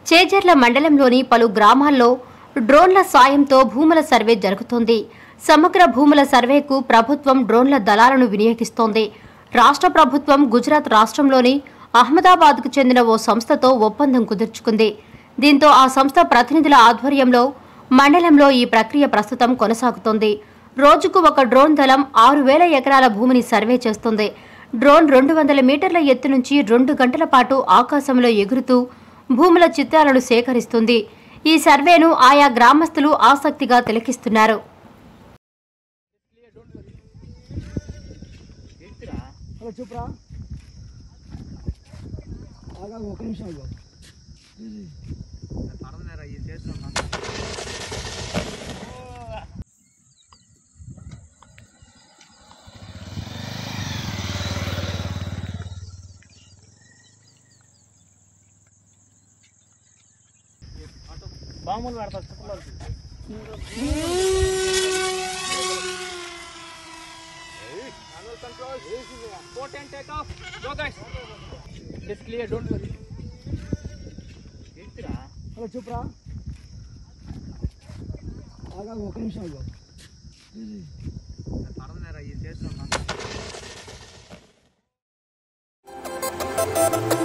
చేజర్ల మండలంలోని పలు గ్రామాల్లో డ్రోన్ల సాయంతో భూముల సర్వే జరుగుతోంది సమగ్ర భూముల సర్వేకు ప్రభుత్వం డ్రోన్ల దళాలను వినియోగిస్తోంది రాష్ట్ర ప్రభుత్వం గుజరాత్ రాష్ట్రంలోని అహ్మదాబాద్కు చెందిన ఓ సంస్థతో ఒప్పందం కుదుర్చుకుంది దీంతో ఆ సంస్థ ప్రతినిధుల ఆధ్వర్యంలో మండలంలో ఈ ప్రక్రియ ప్రస్తుతం కొనసాగుతోంది రోజుకు ఒక డ్రోన్ దళం ఆరు వేల ఎకరాల భూమిని సర్వే చేస్తుంది డ్రోన్ రెండు వందల మీటర్ల ఎత్తు నుంచి రెండు గంటల పాటు ఆకాశంలో ఎగురుతూ భూముల చిత్రాలను సేకరిస్తుంది ఈ సర్వేను ఆయా గ్రామస్తులు ఆసక్తిగా తిలకిస్తున్నారు హలో చూపురా ఆగా ఒక నిమిషం ఆగు. బాంబులు పెడతా చుట్టుపక్కల క్లియర్ డోంట్ వరీ హలో చూపురా ఆగా ఒక నిమిషం ఆగు. చేస్తున్నాం